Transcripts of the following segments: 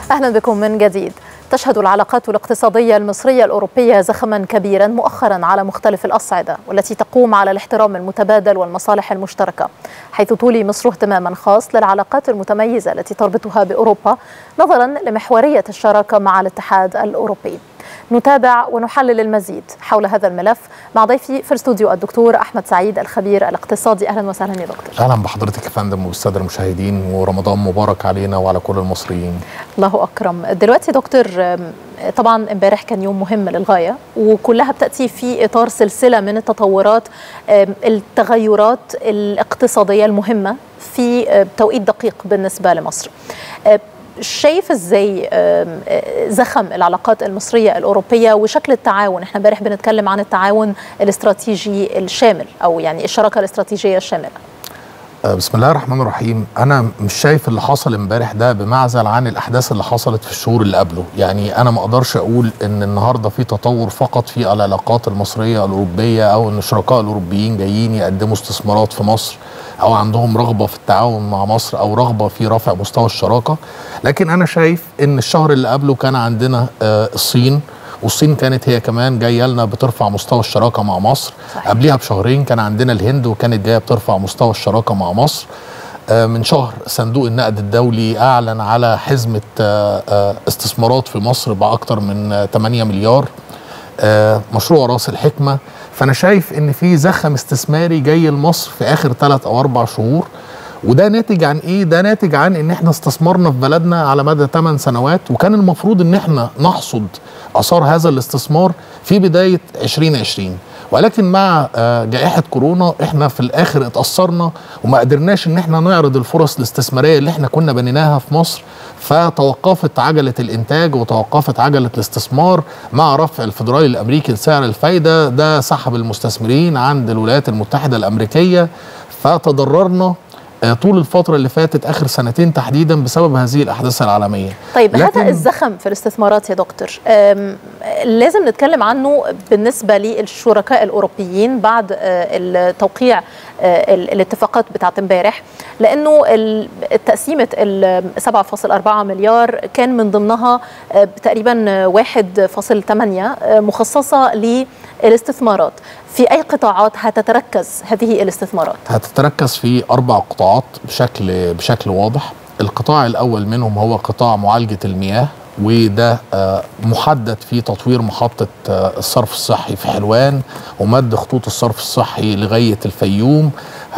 أهلا بكم من جديد تشهد العلاقات الاقتصادية المصرية الأوروبية زخما كبيرا مؤخرا على مختلف الأصعدة والتي تقوم على الاحترام المتبادل والمصالح المشتركة حيث تولي مصر اهتماما خاص للعلاقات المتميزة التي تربطها بأوروبا نظرا لمحورية الشراكة مع الاتحاد الأوروبي نتابع ونحلل المزيد حول هذا الملف مع ضيفي في الاستوديو الدكتور احمد سعيد الخبير الاقتصادي اهلا وسهلا يا دكتور اهلا بحضرتك يا فندم والساده المشاهدين ورمضان مبارك علينا وعلى كل المصريين الله اكرم دلوقتي دكتور طبعا امبارح كان يوم مهم للغايه وكلها بتاتي في اطار سلسله من التطورات التغيرات الاقتصاديه المهمه في توقيت دقيق بالنسبه لمصر شايف ازاي زخم العلاقات المصريه الاوروبيه وشكل التعاون احنا امبارح بنتكلم عن التعاون الاستراتيجي الشامل او يعني الشراكه الاستراتيجيه الشامله بسم الله الرحمن الرحيم انا مش شايف اللي حصل امبارح ده بمعزل عن الاحداث اللي حصلت في الشهور اللي قبله يعني انا ما اقدرش اقول ان النهارده في تطور فقط في العلاقات المصريه الاوروبيه او ان الشركاء الاوروبيين جايين يقدموا استثمارات في مصر او عندهم رغبه في التعاون مع مصر او رغبه في رفع مستوى الشراكه لكن انا شايف ان الشهر اللي قبله كان عندنا الصين والصين كانت هي كمان جايه لنا بترفع مستوى الشراكه مع مصر صحيح. قبلها بشهرين كان عندنا الهند وكانت جايه بترفع مستوى الشراكه مع مصر من شهر صندوق النقد الدولي اعلن على حزمه استثمارات في مصر باكثر من 8 مليار مشروع راس الحكمه فانا شايف ان في زخم استثماري جاي لمصر في اخر ثلاث او اربع شهور وده ناتج عن ايه؟ ده ناتج عن ان احنا استثمرنا في بلدنا على مدى 8 سنوات وكان المفروض ان احنا نحصد اثار هذا الاستثمار في بدايه 2020 ولكن مع جائحه كورونا احنا في الاخر اتاثرنا وما قدرناش ان احنا نعرض الفرص الاستثماريه اللي احنا كنا بنيناها في مصر فتوقفت عجله الانتاج وتوقفت عجله الاستثمار مع رفع الفدرالي الامريكي لسعر الفايده ده سحب المستثمرين عند الولايات المتحده الامريكيه فتضررنا طول الفترة اللي فاتت آخر سنتين تحديدا بسبب هذه الأحداث العالمية طيب لكن هذا الزخم في الاستثمارات يا دكتور لازم نتكلم عنه بالنسبة للشركاء الأوروبيين بعد التوقيع الاتفاقات بتاعت امبارح لأنه تقسيمة ال 7.4 مليار كان من ضمنها تقريبا 1.8 مخصصة للاستثمارات في أي قطاعات هتتركز هذه الاستثمارات؟ هتتركز في أربع قطاعات بشكل بشكل واضح القطاع الأول منهم هو قطاع معالجة المياه وده محدد في تطوير محطة الصرف الصحي في حلوان ومد خطوط الصرف الصحي لغاية الفيوم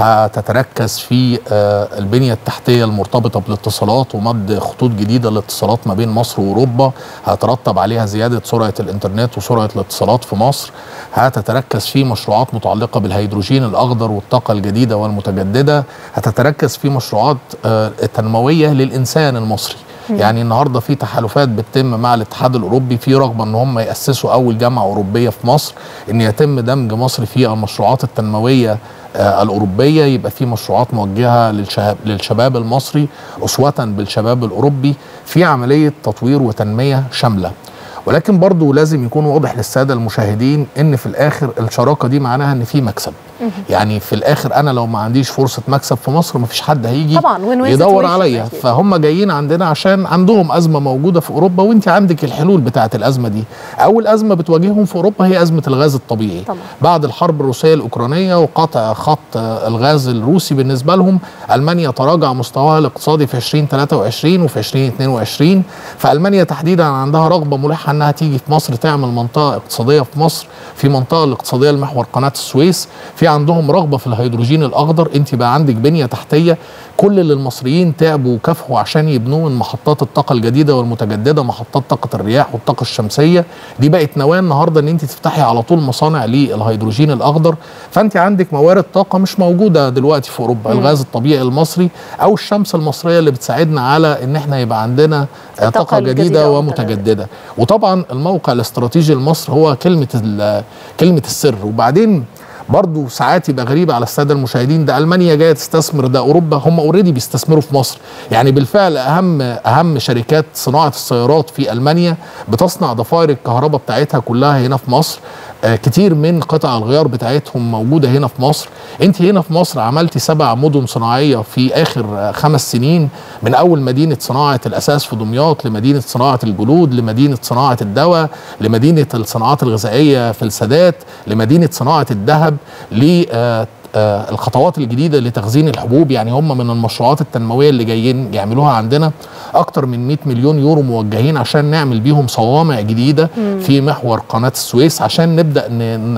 هتتركز في البنية التحتية المرتبطة بالاتصالات ومد خطوط جديدة للاتصالات ما بين مصر وأوروبا هترتب عليها زيادة سرعة الإنترنت وسرعة الاتصالات في مصر هتتركز في مشروعات متعلقة بالهيدروجين الأخضر والطاقة الجديدة والمتجددة هتتركز في مشروعات تنموية للإنسان المصري يعني النهارده في تحالفات بتتم مع الاتحاد الاوروبي في رغبه ان هم ياسسوا اول جامعه اوروبيه في مصر ان يتم دمج مصر في المشروعات التنمويه الاوروبيه يبقى في مشروعات موجهه للشباب, للشباب المصري اسوه بالشباب الاوروبي في عمليه تطوير وتنميه شامله ولكن برضو لازم يكون واضح للساده المشاهدين ان في الاخر الشراكه دي معناها ان في مكسب يعني في الاخر انا لو ما عنديش فرصه مكسب في مصر ما فيش حد هيجي طبعا يدور عليا فهم جايين عندنا عشان عندهم ازمه موجوده في اوروبا وانت عندك الحلول بتاعه الازمه دي اول ازمه بتواجههم في اوروبا هي ازمه الغاز الطبيعي طبعا. بعد الحرب الروسيه الاوكرانيه وقطع خط الغاز الروسي بالنسبه لهم المانيا تراجع مستواها الاقتصادي في 2023 وفي 2022 فالمانيا تحديدا عندها رغبه ملحه انها تيجي في مصر تعمل منطقه اقتصاديه في مصر في منطقه الاقتصاديه لمحور قناه السويس في عندهم رغبه في الهيدروجين الاخضر انت بقى عندك بنيه تحتيه كل اللي المصريين تعبوا وكافحوا عشان يبنوا من محطات الطاقه الجديده والمتجدده محطات طاقه الرياح والطاقه الشمسيه دي بقت نواه النهارده ان انت تفتحي على طول مصانع للهيدروجين الاخضر فانت عندك موارد طاقه مش موجوده دلوقتي في اوروبا مم. الغاز الطبيعي المصري او الشمس المصريه اللي بتساعدنا على ان احنا يبقى عندنا آه، الطاقة طاقه الجديدة جديده والمتجددة. ومتجدده وطبعا الموقع الاستراتيجي لمصر هو كلمه ال- كلمه السر وبعدين برضو ساعات يبقى غريب على الساده المشاهدين ده المانيا جايه تستثمر ده اوروبا هم اوريدي بيستثمروا في مصر يعني بالفعل اهم اهم شركات صناعه السيارات في المانيا بتصنع ضفائر الكهرباء بتاعتها كلها هنا في مصر آه كتير من قطع الغيار بتاعتهم موجوده هنا في مصر انت هنا في مصر عملتي سبع مدن صناعيه في اخر آه خمس سنين من اول مدينه صناعه الاساس في دمياط لمدينه صناعه الجلود لمدينه صناعه الدواء لمدينه الصناعات الغذائيه في السادات لمدينه صناعه الذهب ل آه آه الخطوات الجديدة لتخزين الحبوب يعني هم من المشروعات التنموية اللي جايين يعملوها عندنا أكتر من 100 مليون يورو موجهين عشان نعمل بيهم صوامع جديدة مم. في محور قناة السويس عشان نبدأ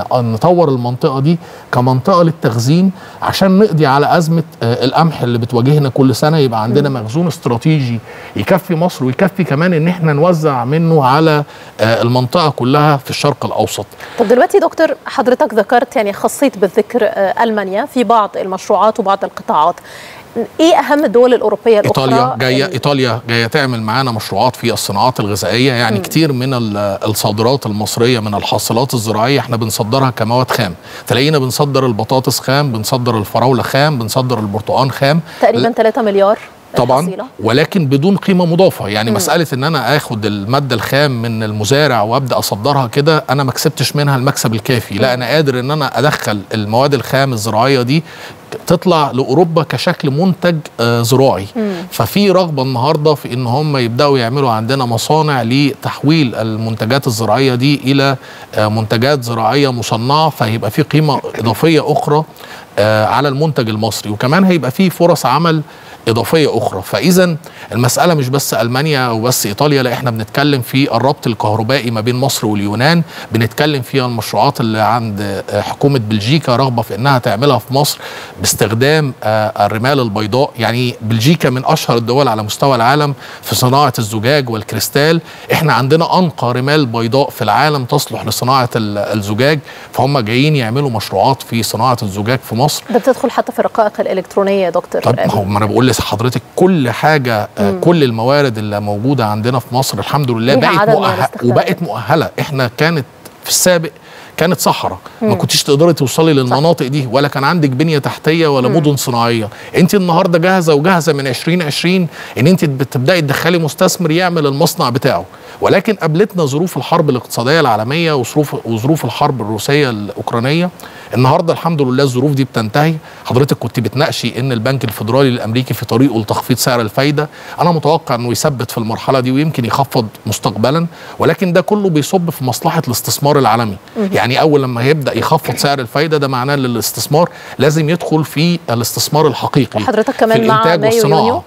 نطور المنطقة دي كمنطقة للتخزين عشان نقضي على أزمة آه القمح اللي بتواجهنا كل سنة يبقى عندنا مم. مخزون استراتيجي يكفي مصر ويكفي كمان إن احنا نوزع منه على آه المنطقة كلها في الشرق الأوسط طب دلوقتي دكتور حضرتك ذكرت يعني خصيت بالذكر ألمانيا في بعض المشروعات وبعض القطاعات ايه اهم الدول الاوروبيه الاخرى ايطاليا جايه ايطاليا جايه تعمل معانا مشروعات في الصناعات الغذائيه يعني م. كتير من الصادرات المصريه من الحاصلات الزراعيه احنا بنصدرها كمواد خام تلاقينا بنصدر البطاطس خام بنصدر الفراوله خام بنصدر البرتقال خام تقريبا 3 مليار طبعا الحصيلة. ولكن بدون قيمه مضافه يعني م. مساله ان انا اخد الماده الخام من المزارع وابدا اصدرها كده انا ما كسبتش منها المكسب الكافي م. لا انا قادر ان انا ادخل المواد الخام الزراعيه دي تطلع لاوروبا كشكل منتج آه زراعي مم. ففي رغبه النهارده في ان هم يبداوا يعملوا عندنا مصانع لتحويل المنتجات الزراعيه دي الى آه منتجات زراعيه مصنعه فهيبقى في قيمه اضافيه اخرى آه على المنتج المصري وكمان هيبقى في فرص عمل اضافيه اخرى فاذا المساله مش بس المانيا او بس ايطاليا لا احنا بنتكلم في الربط الكهربائي ما بين مصر واليونان بنتكلم في المشروعات اللي عند حكومه بلجيكا رغبه في انها تعملها في مصر باستخدام الرمال البيضاء يعني بلجيكا من اشهر الدول على مستوى العالم في صناعه الزجاج والكريستال احنا عندنا انقى رمال بيضاء في العالم تصلح لصناعه الزجاج فهم جايين يعملوا مشروعات في صناعه الزجاج في مصر ده بتدخل حتى في الرقائق الالكترونيه يا دكتور طب ما هو ما انا بقول لحضرتك كل حاجه مم. كل الموارد اللي موجوده عندنا في مصر الحمد لله بقت مؤهله وبقت مؤهله احنا كانت في السابق كانت صحراء ما كنتش تقدري توصلي للمناطق دي ولا كان عندك بنيه تحتيه ولا مم. مدن صناعيه انت النهارده جاهزه وجاهزه من 2020 ان انت بتبداي تدخلي مستثمر يعمل المصنع بتاعه ولكن قابلتنا ظروف الحرب الاقتصاديه العالميه وظروف وظروف الحرب الروسيه الاوكرانيه النهارده الحمد لله الظروف دي بتنتهي حضرتك كنت بتناقشي ان البنك الفيدرالي الامريكي في طريقه لتخفيض سعر الفايده انا متوقع انه يثبت في المرحله دي ويمكن يخفض مستقبلا ولكن ده كله بيصب في مصلحه الاستثمار العالمي يعني اول لما هيبدا يخفض سعر الفايده ده معناه ان الاستثمار لازم يدخل في الاستثمار الحقيقي حضرتك كمان في مع الانتاج مايو والصناعه يونيو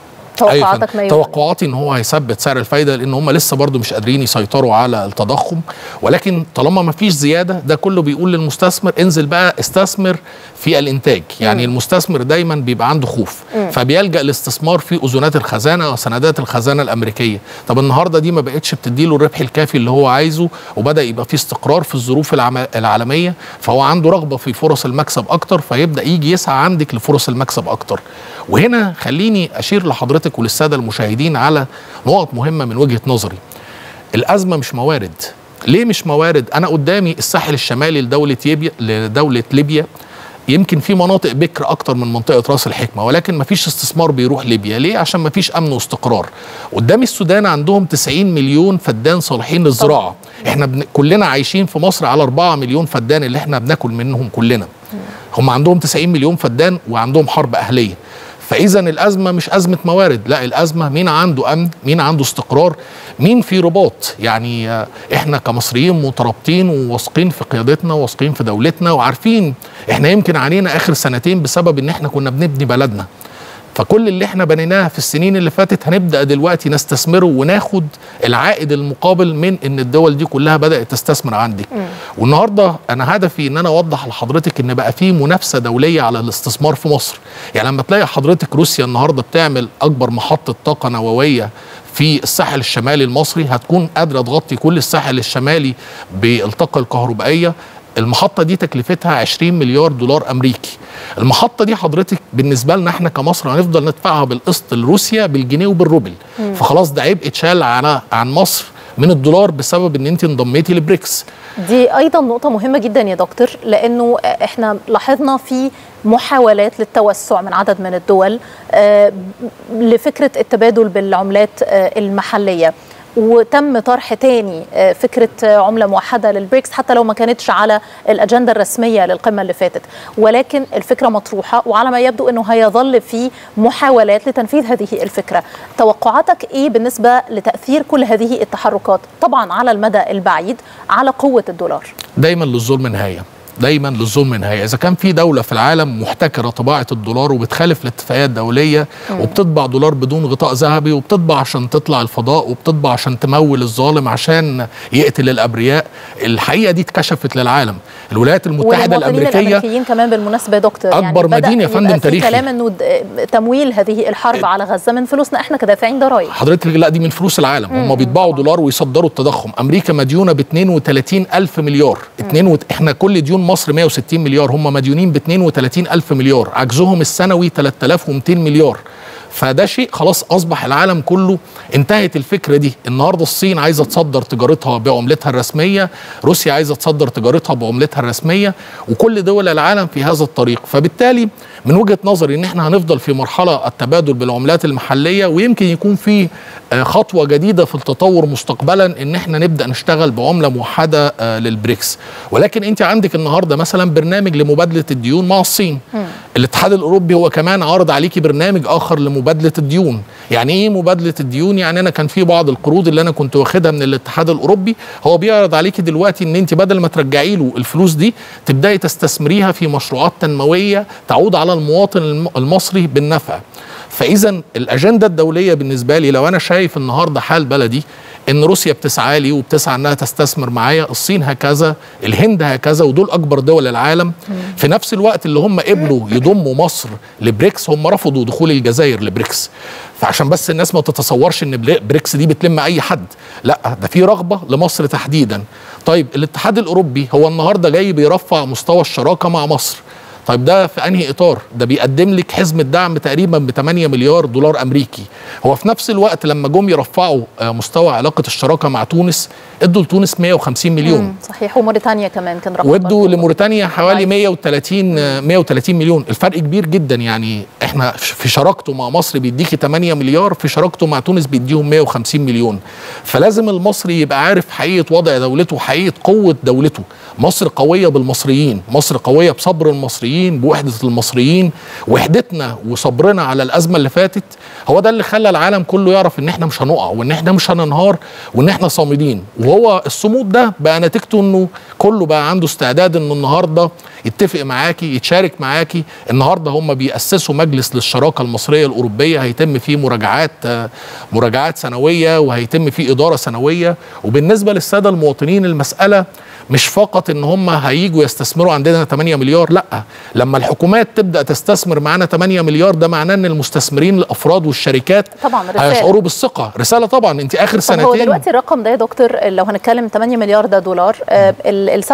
توقعاتك مايو توقعاتي ان هو هيثبت سعر الفايده لان هم لسه برضو مش قادرين يسيطروا على التضخم ولكن طالما ما فيش زياده ده كله بيقول للمستثمر انزل بقى استثمر في الانتاج يعني مم. المستثمر دايما بيبقى عنده خوف مم. فبيلجا الاستثمار في اذونات الخزانه وسندات الخزانه الامريكيه طب النهارده دي ما بقتش بتديله الربح الكافي اللي هو عايزه وبدا يبقى في استقرار في الظروف العم- العالميه فهو عنده رغبه في فرص المكسب اكتر فيبدا يجي يسعى عندك لفرص المكسب اكتر وهنا خليني اشير لحضرتك وللساده المشاهدين على نقط مهمه من وجهه نظري الازمه مش موارد ليه مش موارد انا قدامي الساحل الشمالي لدوله ليبيا لدوله ليبيا يمكن في مناطق بكر اكتر من منطقه راس الحكمه ولكن مفيش استثمار بيروح ليبيا ليه عشان مفيش امن واستقرار قدام السودان عندهم 90 مليون فدان صالحين للزراعه احنا بن... كلنا عايشين في مصر على 4 مليون فدان اللي احنا بناكل منهم كلنا هم عندهم 90 مليون فدان وعندهم حرب اهليه فاذا الازمه مش ازمه موارد لا الازمه مين عنده امن مين عنده استقرار مين في رباط يعني آه، احنا كمصريين مترابطين وواثقين في قيادتنا وواثقين في دولتنا وعارفين احنا يمكن علينا اخر سنتين بسبب ان احنا كنا بنبني بلدنا فكل اللي احنا بنيناه في السنين اللي فاتت هنبدا دلوقتي نستثمره وناخد العائد المقابل من ان الدول دي كلها بدات تستثمر عندك والنهارده انا هدفي ان انا اوضح لحضرتك ان بقى في منافسه دوليه على الاستثمار في مصر يعني لما تلاقي حضرتك روسيا النهارده بتعمل اكبر محطه طاقه نوويه في الساحل الشمالي المصري هتكون قادره تغطي كل الساحل الشمالي بالطاقه الكهربائيه المحطة دي تكلفتها 20 مليار دولار أمريكي المحطة دي حضرتك بالنسبة لنا احنا كمصر هنفضل ندفعها بالقسط لروسيا بالجنيه وبالروبل فخلاص ده عبء اتشال على عن مصر من الدولار بسبب ان انت انضميتي لبريكس دي ايضا نقطه مهمه جدا يا دكتور لانه احنا لاحظنا في محاولات للتوسع من عدد من الدول آه، لفكره التبادل بالعملات آه، المحليه وتم طرح تاني آه، فكرة آه، عملة موحدة للبريكس حتى لو ما كانتش على الأجندة الرسمية للقمة اللي فاتت ولكن الفكرة مطروحة وعلى ما يبدو أنه هيظل في محاولات لتنفيذ هذه الفكرة توقعاتك إيه بالنسبة لتأثير كل هذه التحركات طبعا على المدى البعيد على قوة الدولار دايما للظلم نهايه دايما للظلم نهايه اذا كان في دوله في العالم محتكره طباعه الدولار وبتخالف الاتفاقيات الدوليه وبتطبع دولار بدون غطاء ذهبي وبتطبع عشان تطلع الفضاء وبتطبع عشان تمول الظالم عشان يقتل الابرياء الحقيقه دي اتكشفت للعالم الولايات المتحده والمواطنين الامريكيه الامريكيين كمان بالمناسبه يا دكتور أكبر بدأ مدينة يا يبقى فندم في تاريخي. كلام انه د- تمويل هذه الحرب على غزه من فلوسنا احنا كدافعين ضرائب حضرتك لا دي من فلوس العالم هم بيطبعوا دولار ويصدروا التضخم امريكا مديونه ب 32 الف مليار اتنين وت... احنا كل ديون مصر 160 مليار هم مديونين ب 32 الف مليار عجزهم السنوي 3200 مليار فده شيء خلاص اصبح العالم كله انتهت الفكره دي النهارده الصين عايزه تصدر تجارتها بعملتها الرسميه روسيا عايزه تصدر تجارتها بعملتها الرسميه وكل دول العالم في هذا الطريق فبالتالي من وجهه نظري ان احنا هنفضل في مرحله التبادل بالعملات المحليه ويمكن يكون في آه، خطوه جديده في التطور مستقبلا ان احنا نبدا نشتغل بعمله موحده آه، للبريكس ولكن انت عندك النهارده مثلا برنامج لمبادله الديون مع الصين الاتحاد الاوروبي هو كمان عارض عليكي برنامج اخر لمبادله الديون يعني ايه مبادله الديون يعني انا كان في بعض القروض اللي انا كنت واخدها من الاتحاد الاوروبي هو بيعرض عليكي دلوقتي ان انت بدل ما ترجعي له الفلوس دي تبداي تستثمريها في مشروعات تنمويه تعود على المواطن الم- المصري بالنفع فاذا الاجنده الدوليه بالنسبه لي لو انا شايف النهارده حال بلدي ان روسيا بتسعى لي وبتسعى انها تستثمر معايا الصين هكذا الهند هكذا ودول اكبر دول العالم في نفس الوقت اللي هم قبلوا يضموا مصر لبريكس هم رفضوا دخول الجزائر لبريكس فعشان بس الناس ما تتصورش ان بل- بريكس دي بتلم اي حد لا ده في رغبه لمصر تحديدا طيب الاتحاد الاوروبي هو النهارده جاي بيرفع مستوى الشراكه مع مصر طيب ده في انهي اطار ده بيقدم لك حزمه دعم تقريبا ب 8 مليار دولار امريكي هو في نفس الوقت لما جم يرفعوا آه، مستوى علاقه الشراكه مع تونس ادوا لتونس 150 مليون مم، صحيح وموريتانيا كمان كان رقم وادوا برضو. لموريتانيا حوالي كويس. 130 آه، 130 مليون الفرق كبير جدا يعني احنا في شراكته مع مصر بيديكي 8 مليار في شراكته مع تونس بيديهم 150 مليون فلازم المصري يبقى عارف حقيقه وضع دولته وحقيقه قوه دولته مصر قويه بالمصريين مصر قويه بصبر المصريين بوحده المصريين وحدتنا وصبرنا على الازمه اللي فاتت هو ده اللي خلى العالم كله يعرف ان احنا مش هنقع وان احنا مش هننهار وان احنا صامدين وهو الصمود ده بقى نتيجته انه كله بقى عنده استعداد انه النهارده يتفق معاكي يتشارك معاكي النهارده هم بيأسسوا مجلس للشراكه المصريه الاوروبيه هيتم فيه مراجعات آه، مراجعات سنويه وهيتم فيه اداره سنويه وبالنسبه للساده المواطنين المساله مش فقط ان هم هيجوا يستثمروا عندنا 8 مليار لا لما الحكومات تبدا تستثمر معانا 8 مليار ده معناه ان المستثمرين الافراد والشركات طبعا رسالة. هيشعروا بالثقه رساله طبعا انت اخر طب سنتين هو دلوقتي الرقم ده يا دكتور لو هنتكلم 8 مليار ده دولار آه، ال ال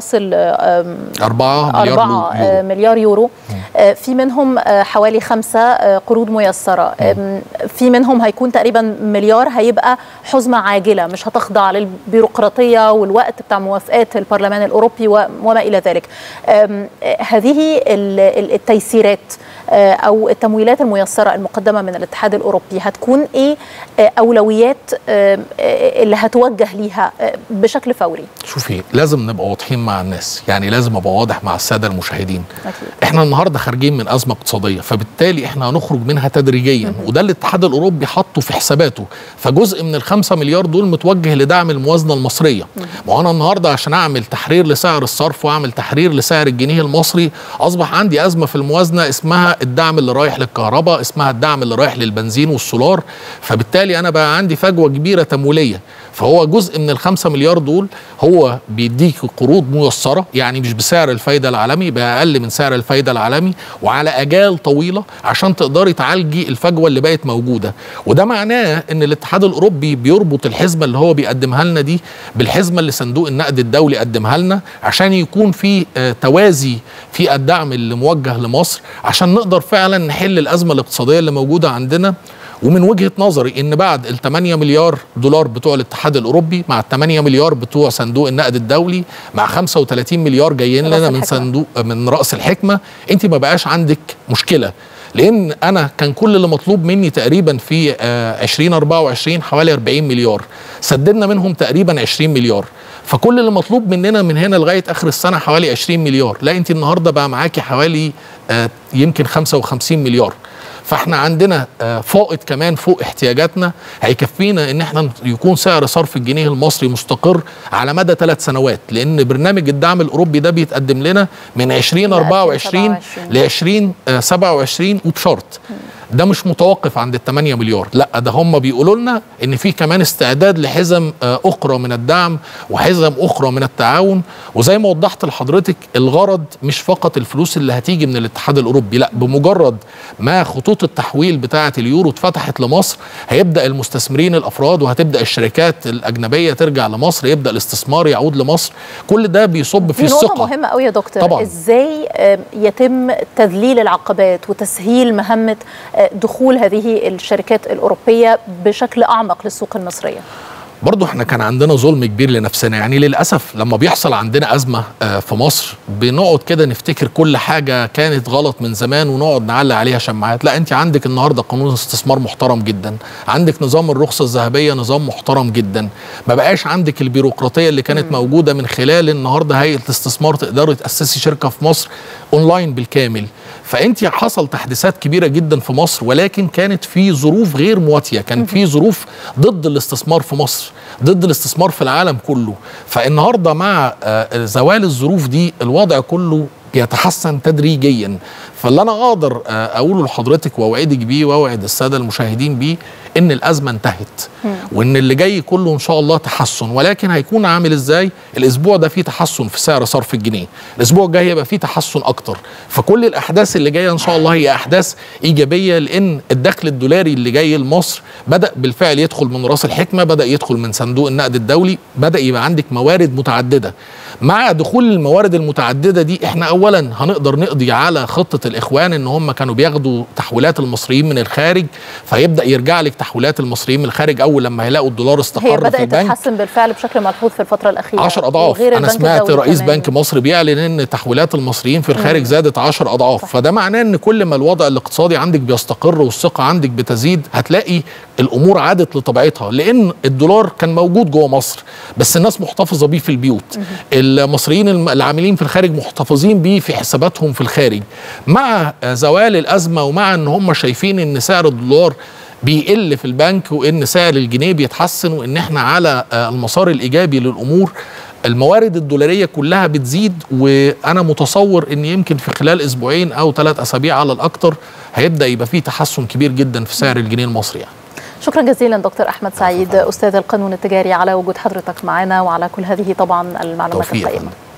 7.4 4 مليار أربعة يورو. آه، مليار يورو آه، في منهم آه، حوالي خمسة آه، قروض ميسرة آم، في منهم هيكون تقريبا مليار هيبقى حزمة عاجلة مش هتخضع للبيروقراطية والوقت بتاع موافقات البرلمان الأوروبي و- وما إلى ذلك آم، آه، هذه ال- ال- التيسيرات آه، أو التمويلات الميسرة المقدمة من الاتحاد الأوروبي هتكون إيه آه، أولويات آه، آه، اللي هتوجه ليها آه، بشكل فوري شوفي لازم نبقى واضحين مع الناس يعني لازم ابقى واضح مع الساده المشاهدين أكيد. احنا النهارده خارجين من ازمه اقتصاديه فبالتالي احنا هنخرج منها تدريجيا وده اللي الاتحاد الاوروبي حطه في حساباته فجزء من الخمسة مليار دول متوجه لدعم الموازنه المصريه ما هو انا النهارده عشان اعمل تحرير لسعر الصرف واعمل تحرير لسعر الجنيه المصري اصبح عندي ازمه في الموازنه اسمها الدعم اللي رايح للكهرباء اسمها الدعم اللي رايح للبنزين والسولار فبالتالي انا بقى عندي فجوه كبيره تمويليه فهو جزء من الخمسة مليار دول هو بيديك قروض ميسرة يعني مش بسعر الفايدة العالمي بأقل من سعر الفايدة العالمي وعلى أجال طويلة عشان تقدري تعالجي الفجوة اللي بقت موجودة وده معناه ان الاتحاد الأوروبي بيربط الحزمة اللي هو بيقدمها لنا دي بالحزمة اللي صندوق النقد الدولي قدمها لنا عشان يكون في آه، توازي في الدعم اللي موجه لمصر عشان نقدر فعلا نحل الأزمة الاقتصادية اللي موجودة عندنا ومن وجهه نظري ان بعد ال 8 مليار دولار بتوع الاتحاد الاوروبي مع ال 8 مليار بتوع صندوق النقد الدولي مع 35 مليار جايين رأس لنا من الحكمة. صندوق من راس الحكمه انت ما بقاش عندك مشكله لان انا كان كل اللي مطلوب مني تقريبا في آه، 2024 حوالي 40 مليار سددنا منهم تقريبا 20 مليار فكل اللي مطلوب مننا من هنا لغايه اخر السنه حوالي 20 مليار لا انت النهارده بقى معاكي حوالي آه، يمكن 55 مليار فاحنا عندنا آه، فائض كمان فوق احتياجاتنا هيكفينا ان احنا يكون سعر صرف الجنيه المصري مستقر على مدى ثلاث سنوات لان برنامج الدعم الاوروبي ده بيتقدم لنا من 2024 ل 2027 وبشرط ده مش متوقف عند ال 8 مليار لا ده هم بيقولوا لنا ان في كمان استعداد لحزم آه، اخرى من الدعم وحزم اخرى من التعاون وزي ما وضحت لحضرتك الغرض مش فقط الفلوس اللي هتيجي من الاتحاد الاوروبي لا بمجرد ما خطوط التحويل بتاعه اليورو اتفتحت لمصر هيبدا المستثمرين الافراد وهتبدا الشركات الاجنبيه ترجع لمصر يبدا الاستثمار يعود لمصر كل ده بيصب في دي نقطة الثقه مهمة قوي يا دكتور طبعاً. ازاي آه، يتم تذليل العقبات وتسهيل مهمة آه، دخول هذه الشركات الأوروبية بشكل أعمق للسوق المصرية برضه احنا كان عندنا ظلم كبير لنفسنا يعني للاسف لما بيحصل عندنا ازمه آه، في مصر بنقعد كده نفتكر كل حاجه كانت غلط من زمان ونقعد نعلق عليها شماعات لا انت عندك النهارده قانون استثمار محترم جدا عندك نظام الرخصه الذهبيه نظام محترم جدا ما بقاش عندك البيروقراطيه اللي كانت موجوده من خلال النهارده هيئه الاستثمار تقدري تاسسي شركه في مصر اونلاين بالكامل فانت حصل تحديثات كبيره جدا في مصر ولكن كانت في ظروف غير مواتيه كان في ظروف ضد الاستثمار في مصر ضد الاستثمار في العالم كله فالنهارده مع آه، زوال الظروف دي الوضع كله بيتحسن تدريجيا فاللي انا اقدر آه، اقوله لحضرتك واوعدك بيه واوعد الساده المشاهدين بيه ان الازمه انتهت وان اللي جاي كله ان شاء الله تحسن ولكن هيكون عامل ازاي الاسبوع ده فيه تحسن في سعر صرف الجنيه الاسبوع الجاي هيبقى فيه تحسن اكتر فكل الاحداث اللي جايه ان شاء الله هي احداث ايجابيه لان الدخل الدولاري اللي جاي لمصر بدا بالفعل يدخل من راس الحكمه بدا يدخل من صندوق النقد الدولي بدا يبقى عندك موارد متعدده مع دخول الموارد المتعدده دي احنا اولا هنقدر نقضي على خطه الاخوان ان هم كانوا بياخدوا تحويلات المصريين من الخارج فيبدا يرجع لك تحويلات المصريين من الخارج اول لما هيلاقوا الدولار هي استقر في بدأت البنك تتحسن بالفعل بشكل ملحوظ في الفترة الأخيرة 10 اضعاف وغير انا البنك سمعت الدولي رئيس كمان. بنك مصر بيعلن ان تحويلات المصريين في الخارج زادت 10 اضعاف فده معناه ان كل ما الوضع الاقتصادي عندك بيستقر والثقه عندك بتزيد هتلاقي الامور عادت لطبيعتها لان الدولار كان موجود جوه مصر بس الناس محتفظه بيه في البيوت المصريين الم- العاملين في الخارج محتفظين بيه في حساباتهم في الخارج مع آه، زوال الازمه ومع ان هم شايفين ان سعر الدولار بيقل في البنك وان سعر الجنيه بيتحسن وان احنا على آه، المسار الايجابي للامور الموارد الدولاريه كلها بتزيد وانا متصور ان يمكن في خلال اسبوعين او ثلاث اسابيع على الاكثر هيبدا يبقى فيه تحسن كبير جدا في سعر الجنيه المصري يعني. شكرا جزيلا دكتور أحمد سعيد أستاذ القانون التجاري على وجود حضرتك معنا وعلى كل هذه طبعا المعلومات توفيق يا القيمة فندم.